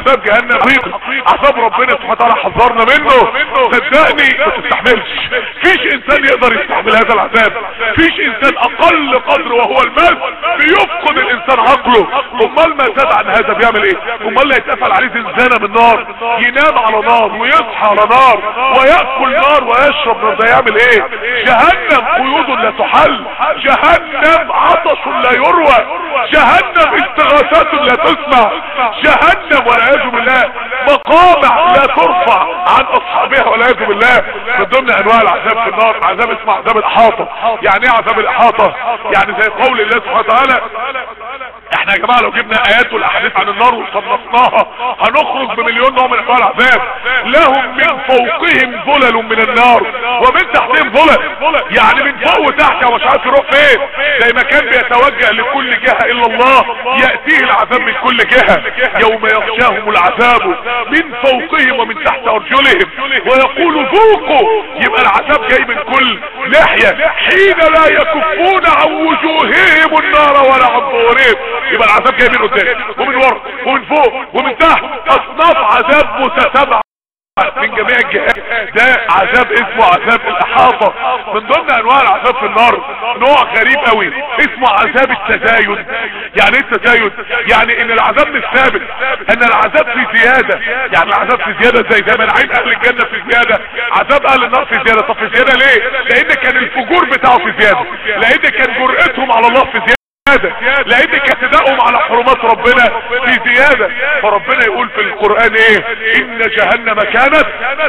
عذاب جهنم حقيقي عذاب ربنا سبحانه وتعالى حذرنا منه صدقني ما تستحملش فيش انسان يقدر يستحمل هذا العذاب فيش انسان اقل قدر وهو المال بيفقد الانسان عقله امال ما زاد عن هذا بيعمل ايه امال لا يتقفل عليه زنزانه من نار ينام على نار ويصحى على نار وياكل نار ويشرب نار ده يعمل ايه جهنم قيود لا تحل جهنم عطش لا يروى جهنم استغاثات لا تسمع جهنم والعياذ بالله مقامع لا ترفع عن اصحابها والعياذ بالله من ضمن انواع العذاب في النار عذاب اسمه عذاب الاحاطه يعني ايه عذاب الاحاطه يعني زي قول الله سبحانه وتعالى احنا يا جماعه لو جبنا ايات والاحاديث عن النار وصنفناها هنخرج بمليون نوع من انواع العذاب لهم من فوقهم ظلل من النار ومن تحتهم ظلل يعني من فوق وتحت مش عارف يروح فين زي ما كان بيتوجه لكل جهه الا الله ياتيه العذاب من كل جهه يوم يغشاهم العذاب من فوقهم ومن تحت ارجلهم ويقول ذوقوا يبقى العذاب جاي من كل ناحيه حين لا يكفون عن وجوههم النار ولا عن ظهورهم يبقى العذاب جاي من قدام ومن ورا ومن فوق ومن تحت اصناف عذاب متتابعه من جميع الجهات ده عذاب اسمه عذاب الاحاطة من ضمن انواع العذاب في النار نوع غريب قوي اسمه عذاب التزايد يعني ايه التزايد يعني ان العذاب مش ثابت ان العذاب في زيادة يعني العذاب في زيادة زي زي ما العين اهل الجنة في زيادة عذاب اهل النار في زيادة طب في زيادة ليه لان كان الفجور بتاعه في زيادة لان كان جرأتهم على الله في زيادة لان كاتدائهم على حرمات ربنا في زيادة فربنا يقول في القرآن ايه ان جهنم كانت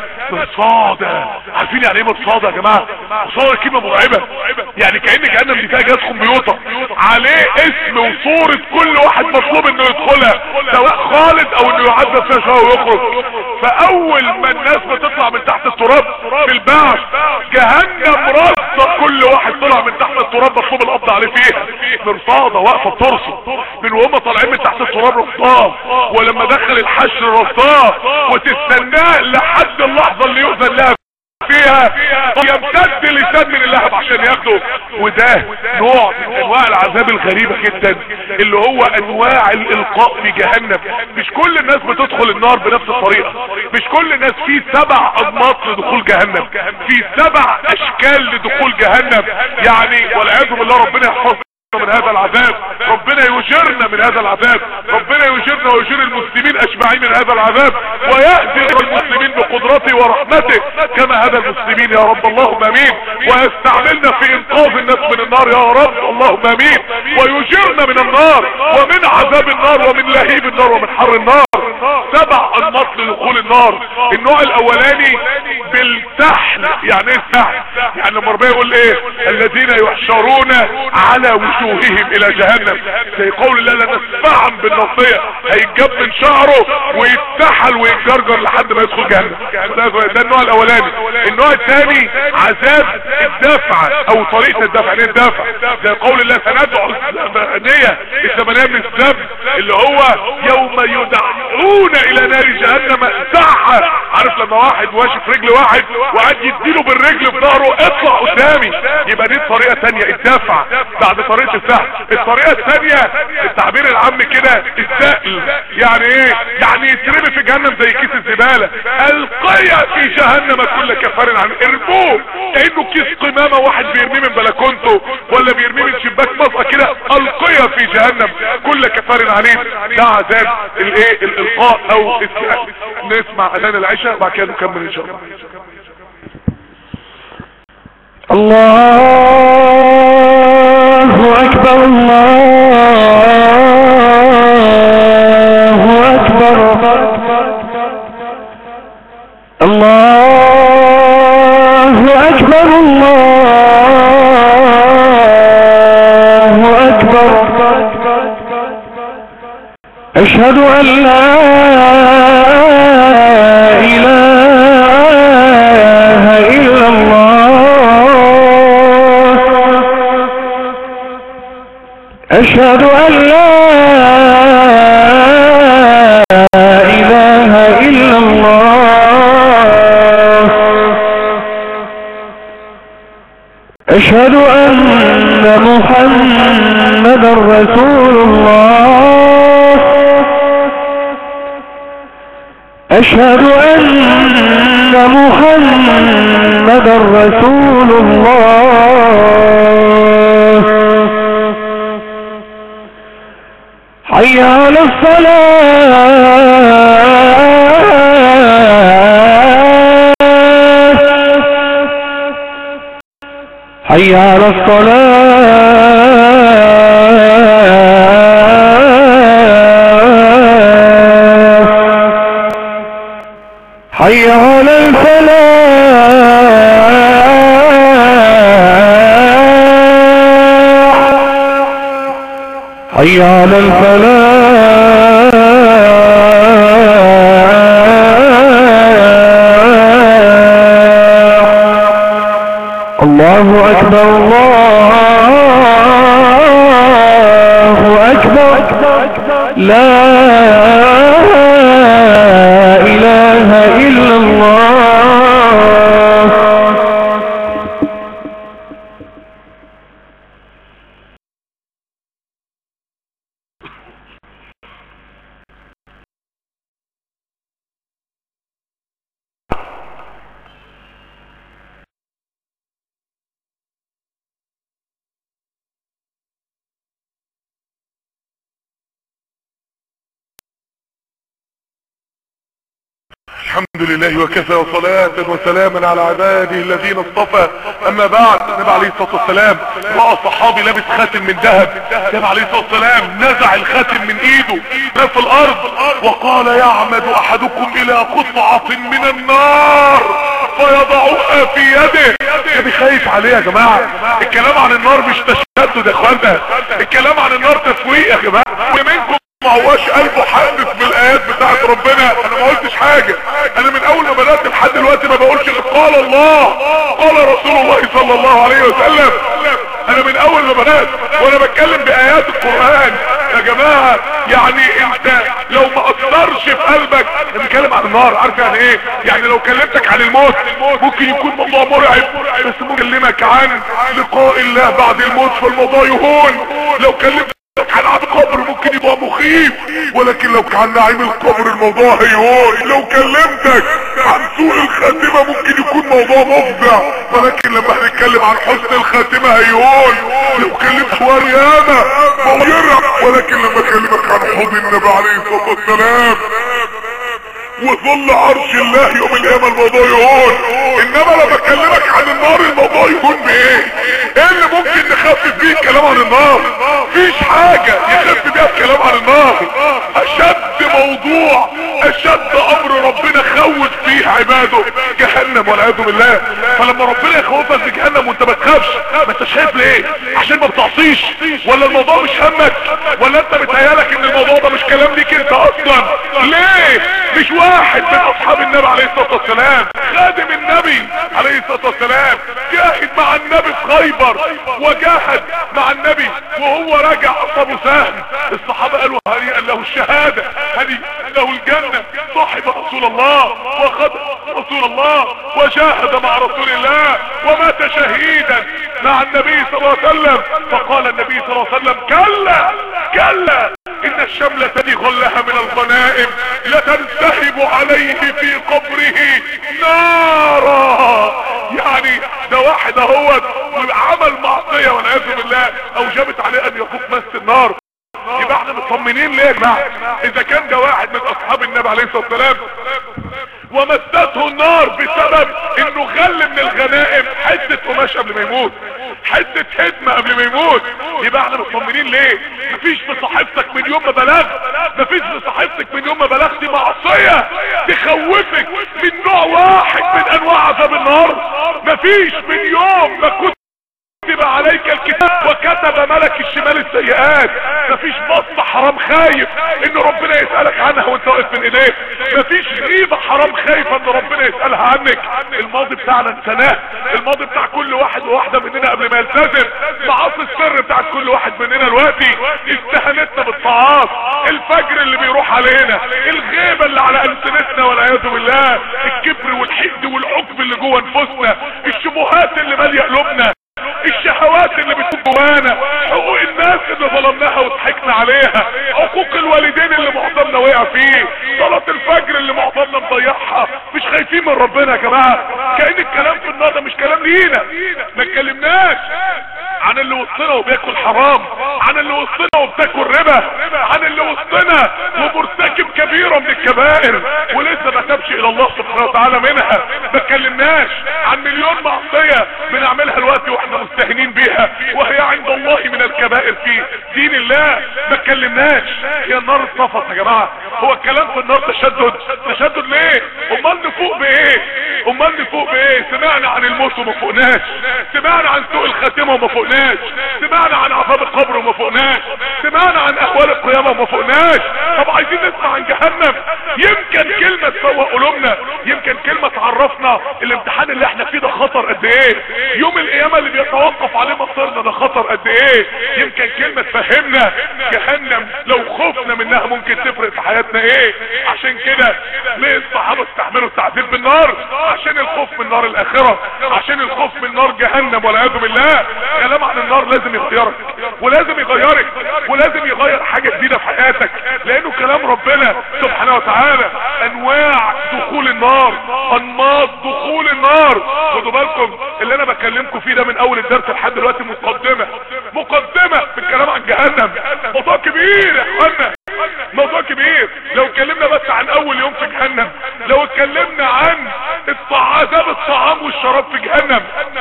مرصادة عارفين يعني ايه مرصادة يا جماعة مرصادة كلمة مرعبة يعني كأن جهنم دي فيها جهاز كمبيوتر عليه اسم وصورة كل واحد مطلوب انه يدخلها سواء خالد او انه يعذب فيها شوية ويخرج فاول ما الناس بتطلع من تحت التراب في البعث جهنم رصة كل واحد طلع من تحت التراب مطلوب القبض عليه فيها مرصادة واقفة بترصد من وهم طالعين من تحت التراب رصاه ولما دخل الحشر رصاه وتستناه لحد اللحظة اللي يؤذن لها فيها يمتد لسان من اللهب عشان ياخده وده نوع من انواع العذاب الغريبة جدا اللي هو انواع الالقاء في جهنم مش كل الناس بتدخل النار بنفس الطريقة مش كل الناس في سبع انماط لدخول جهنم في سبع اشكال لدخول جهنم يعني والعياذ بالله ربنا يحفظنا من هذا العذاب ربنا يجرنا من هذا العذاب ربنا يجرنا ويجر المسلمين اجمعين من هذا العذاب ويهدي المسلمين بقدرته ورحمته كما هدى المسلمين يا رب اللهم امين ويستعملنا في انقاذ الناس من النار يا رب اللهم امين ويجرنا من النار ومن عذاب النار ومن لهيب النار ومن حر النار سبع انماط لدخول النار النوع الاولاني بالسحل يعني ايه السحل يعني لما ربنا يقول ايه الذين يحشرون على وجوههم الى جهنم زي قول الله لنسفعا بالنصية هيتجاب من شعره ويتسحل ويتجرجر لحد ما يدخل جهنم ده, ده النوع الاولاني النوع الثاني عذاب الدفع او طريقة الدفع يعني الدفع زي قول الله سندعو الثمانية الثمانية من السبت اللي هو يوم يدعون الى نار جهنم ساعة عارف لما واحد ماشي في رجل واحد وقعد يديله بالرجل في ظهره اطلع قدامي يبقى دي الطريقة تانية الدفع بعد طريقة السهل الطريقة الثانية التعبير العام كده السائل يعني ايه يعني يترمي في جهنم زي كيس الزبالة القيا في جهنم كل كفار عن ارموه كأنه كيس قمامة واحد بيرميه من بلكونته ولا بيرميه من شباك مصر كده القيا في جهنم كل كفار عنيد ده عذاب الايه الالقاء او السائل نسمع اذان العشاء وبعد كده نكمل ان شاء الله الله أكبر الله أكبر الله أكبر الله أكبر أشهد أن لا إله إلا الله أشهد أن لا إله إلا الله أشهد أن محمد رسول الله أشهد أن محمد رسول الله حي على الصلاة حي على الصلاة حي على الفلاح حي على الفلاح الله أكبر الله أكبر لا إله إلا الله الحمد لله وكفى وصلاة وسلاما على عباده الذين اصطفى اما بعد النبي عليه الصلاة والسلام رأى صحابي لابس خاتم من ذهب النبي عليه الصلاة والسلام نزع الخاتم من ايده نام في الارض وقال يعمد احدكم الى قطعة من النار فيضعها في يده النبي خايف عليه يا جماعة الكلام عن النار مش تشدد يا اخوانا الكلام عن النار تسويق يا جماعة ومنكم ما هواش قلبه حاسس بالايات بتاعت ربنا انا ما قلتش حاجة انا من اول ما بدأت لحد دلوقتي ما بقولش غير قال الله قال رسول الله صلى الله عليه وسلم انا من اول ما بدأت وانا بتكلم بايات القرآن يا جماعة يعني انت لو ما اثرش في قلبك انا بتكلم عن النار عارف يعني ايه يعني لو كلمتك عن الموت ممكن يكون موضوع مرعب بس ممكن اكلمك عن لقاء الله بعد الموت فالموضوع يهون لو كلمتك عن عذاب القبر ممكن يبقى مخيف ولكن لو كان نعيم القبر الموضوع هيهون لو كلمتك عن سوء الخاتمة ممكن يكون موضوع مفزع ولكن لما هنتكلم عن حسن الخاتمة هيهون لو كلمت حوار ياما موجرع ولكن لما اكلمك عن حوض النبي عليه الصلاة والسلام وظل عرش الله يوم القيامة الموضوع يهون انما لما اكلمك عن النار الموضوع يهون بايه ايه اللي ممكن نخفف بيه الكلام عن النار فيش حاجة يخفف بيها الكلام عن النار اشد موضوع اشد امر ربنا خوف فيه عباده جهنم والعياذ بالله فلما ربنا يخوفك في جهنم وانت ما تخافش ما انت شايف ليه عشان ما بتعصيش ولا الموضوع مش همك ولا انت بتهيالك ان الموضوع ده مش كلام ليك انت اصلا ليه مش واحد من اصحاب النبي عليه الصلاة والسلام خادم النبي عليه الصلاة والسلام جاهد مع النبي في خيبر وجاهد مع النبي وهو راجع اصابه سهم الصحابة قالوا هنيئا له الشهادة هنيئا له الجنة صاحب رسول الله وخد رسول الله وجاهد مع رسول الله ومات شهيدا مع النبي صلى الله عليه وسلم فقال النبي صلى الله عليه وسلم كلا كلا ان الشملة دي غلها من الغنائم لتنسحب عليه في قبره نارا يعني ده واحد اهوت عمل معصية والعياذ بالله اوجبت عليه ان يفوق مس النار يبقى احنا مطمنين ليه يا جماعه اذا كان ده واحد من اصحاب النبي عليه الصلاه والسلام ومسته النار بسبب انه غل من الغنائم حته قماش قبل ما يموت حته هدمه قبل ما يموت يبقى احنا مطمنين ليه مفيش في صحيفتك من يوم ما بلغت مفيش في صحيفتك من يوم ما بلغت معصيه تخوفك من نوع واحد من انواع عذاب النار مفيش من يوم ما كنت كتب عليك الكتاب وكتب ملك الشمال السيئات مفيش بصة حرام خايف ان ربنا يسألك عنها وانت واقف من ايديك مفيش غيبة حرام خايفة ان ربنا يسألها عنك الماضي بتاعنا انسناه الماضي بتاع كل واحد وواحدة مننا قبل ما يلتزم معاصي السر بتاعت كل واحد مننا دلوقتي استهانتنا بالطاعات الفجر اللي بيروح علينا الغيبة اللي على ألسنتنا والعياذ بالله الكبر والحقد والعقب اللي جوه نفوسنا الشبهات اللي مالية قلوبنا الشهوات اللي بتكون جوانا حقوق الناس اللي ظلمناها وضحكنا عليها حقوق الوالدين اللي معظمنا وقع فيه صلاة الفجر اللي معظمنا مضيعها مش خايفين من ربنا يا جماعة كأن الكلام في النار ده مش كلام لينا ما اتكلمناش عن اللي وسطنا وبياكل حرام عن اللي وسطنا وبتاكل ربا عن اللي وسطنا ومرتكب كبيرة من الكبائر ولسه ما تبش الى الله سبحانه وتعالى منها ما اتكلمناش عن مليون معصية بنعملها الوقت واحنا مستهينين بيها وهي عند الله من الكبائر في دين الله ما اتكلمناش هي النار اتصفت يا جماعة هو الكلام في النار تشدد تشدد ليه امال نفوق بايه امال نفوق بايه سمعنا عن الموت وما فوقناش سمعنا عن سوء الخاتمة وما فوقناش سمعنا عن عذاب القبر وما فوقناش سمعنا عن اهوال القيامة وما فوقناش طب عايزين نسمع عن جهنم يمكن كلمة تسوق قلوبنا يمكن كلمة تعرفنا الامتحان اللي احنا فيه ده خطر قد ايه يوم القيامة اللي بيتوقف عليه مصيرنا ده خطر قد ايه يمكن كلمة تفهمنا جهنم لو خفنا منها ممكن تفرق في حياتنا ايه عشان كده ليه الصحابة استحملوا التعذيب بالنار عشان الخوف من نار الاخرة عشان الخوف من نار جهنم والعياذ بالله كلام عن النار لازم يغيرك ولازم يغيرك ولازم يغير حاجة جديدة في حياتك لانه كلام ربنا سبحانه وتعالى انواع دخول النار انماط دخول النار خدوا بالكم اللي انا بكلمكم فيه ده من اول الدرس لحد دلوقتي مقدمة مقدمة في الكلام عن جهنم موضوع كبير يا اخوانا موضوع كبير لو اتكلمنا بس عن اول يوم في جهنم لو اتكلمنا عن عذاب الطعام والشراب في جهنم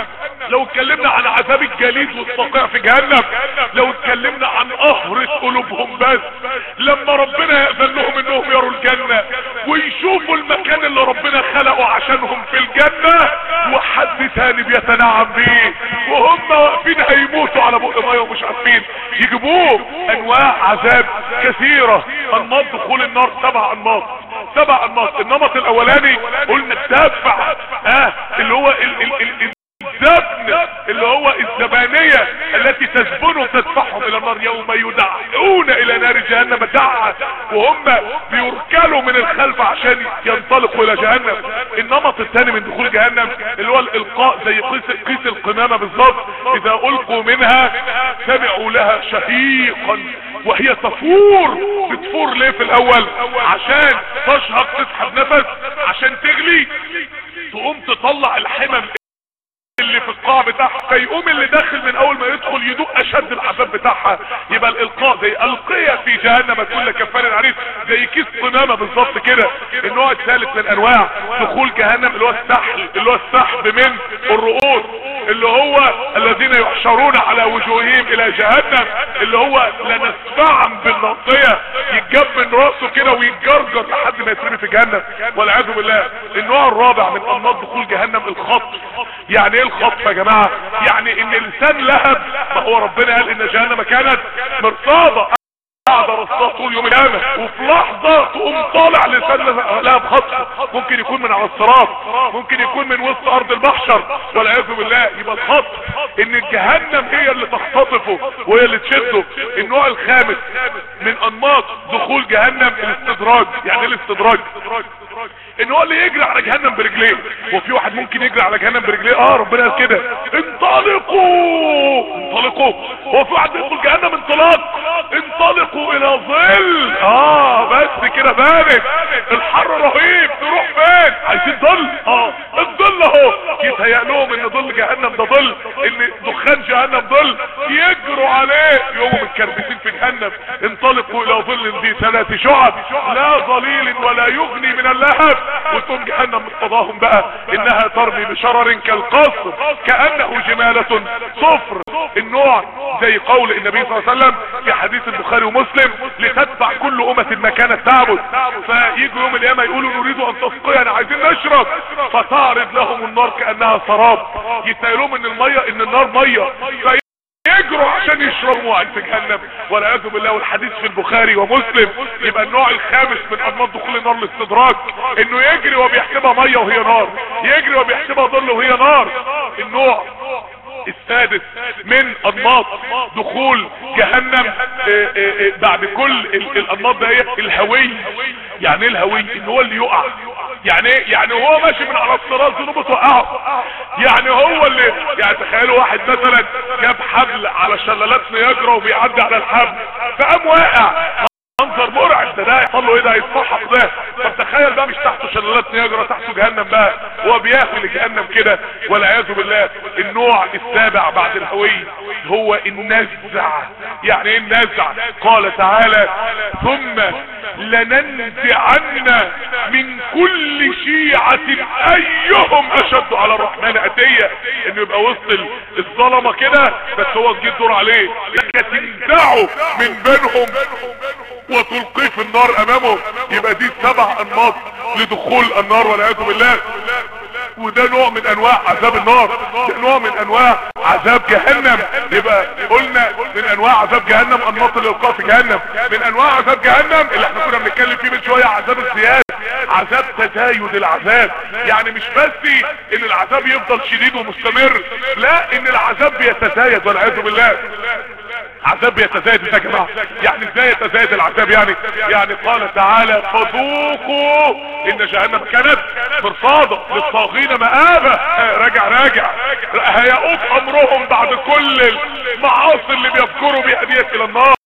لو اتكلمنا عن عذاب الجليد والصقيع في جهنم لو اتكلمنا عن قهرة قلوبهم بس لما ربنا يأذن لهم انهم يروا الجنة ويشوفوا المكان اللي ربنا خلقه عشانهم في الجنة وحد تاني بيتنعم بيه وهم واقفين هيموتوا على بق ميه ومش عارفين يجيبوه انواع عذاب كثيرة انماط دخول النار سبع انماط سبع انماط النمط الاولاني قلنا الدفع اه اللي هو ال ال ال الزبن اللي هو الزبانية التي تزبنهم تدفعهم الى النار يوم يدعون الى نار جهنم دعا وهم بيركلوا من الخلف عشان ينطلقوا الى جهنم النمط الثاني من دخول جهنم اللي هو الالقاء زي قيس قيس القمامة بالظبط اذا القوا منها سمعوا لها شهيقا وهي تفور بتفور ليه في الاول عشان تشهق تسحب نفس عشان تغلي تقوم تطلع الحمم اللي في القاع بتاعها فيقوم اللي داخل من اول ما يدخل يدوق اشد العذاب بتاعها يبقى الالقاء زي القية في جهنم كل كفار عنيف زي كيس قمامة بالظبط كده النوع الثالث من انواع دخول جهنم اللي هو السحل اللي هو السحب من الرؤوس اللي هو الذين يحشرون على وجوههم الى جهنم اللي هو لنسفعا بالناصية يتجاب من راسه كده ويتجرجر لحد ما يترمي في جهنم والعياذ بالله النوع الرابع من انماط دخول جهنم الخطف يعني ايه الخطف يا جماعة يعني ان الانسان لهب ما هو ربنا قال ان جهنم كانت مرصادة قاعد رصاها طول يوم القيامة وفي لحظة تقوم طالع لسان لها بخطف ممكن يكون من على الصراط ممكن يكون من وسط ارض المحشر والعياذ بالله يبقى الخطف ان جهنم هي اللي تختطفه وهي اللي تشده النوع الخامس من انماط دخول جهنم الاستدراج يعني ايه الاستدراج ان هو اللي يجري على جهنم برجليه وفي واحد ممكن يجري على جهنم برجليه اه ربنا قال كده انطلقوا انطلقوا هو في واحد يدخل جهنم انطلاق انطلقوا الى ظل اه بس كده بانت الحر رهيب نروح فين عايزين ظل اه الظل اهو يتهيأ لهم ان ظل جهنم ده ظل ان دخان جهنم ظل يجروا عليه يقوموا متكربسين في جهنم انطلقوا الى ظل ذي ثلاث شعب لا ظليل ولا يغني من اللهب وتقوم جهنم مقتضاهم بقى انها ترمي بشرر كالقصر كأنه جمالة صفر النوع زي قول النبي صلى الله عليه وسلم في حديث البخاري ومسلم لتتبع كل امة ما كانت تعبد فيجوا يوم القيامة يقولوا نريد ان تسقينا عايزين نشرب فتعرض لهم النار كأنها سراب يتقالهم ان المية ان النار مية يجروا عشان يشربوا عن في جهنم والعياذ بالله والحديث في البخاري ومسلم يبقى النوع الخامس من انماط دخول النار الاستدراك انه يجري وبيحسبها ميه وهي نار يجري وبيحسبها ظل وهي نار النوع السادس من انماط دخول جهنم اه اه اه بعد كل الانماط ده الهوي يعني ايه الهوي ان هو اللي يقع يعني ايه يعني هو ماشي من على الصراط ذنوبه توقعه يعني هو اللي يعني تخيلوا واحد مثلا جاب حبل على شلالات نياجرا وبيعدي على الحبل فقام واقع منظر مرعب ده ده يحصل له ايه ده هيتصحف ده طب تخيل بقى مش تحته شلالات نياجرا تحته جهنم بقى هو بياكل لجهنم كده والعياذ بالله النوع السابع بعد الهوي هو النزع يعني ايه النزع قال تعالى ثم لننزعن من كل شيعة ايهم اشد على الرحمن اتية انه يبقى وسط الظلمة كده بس هو جه الدور عليه لك تنزعه من بينهم وتلقيه في النار امامه يبقى دي سبع انماط لدخول النار والعياذ بالله وده نوع من انواع عذاب النار ده نوع من انواع عذاب جهنم يبقى قلنا من انواع عذاب جهنم انماط الالقاء في جهنم من انواع عذاب جهنم اللي احنا كنا بنتكلم فيه من شويه عذاب الزياده عذاب تزايد العذاب يعني مش بس ان العذاب يفضل شديد ومستمر لا ان العذاب بيتزايد والعياذ بالله عذاب يتزايد يا جماعه يعني ازاي يتزايد العذاب يعني يعني قال تعالى فذوقوا ان جهنم كانت مرصاده للطاغين مآبة راجع راجع هيقوف امرهم بعد كل المعاصي اللي بيذكروا بيها ديت الى النار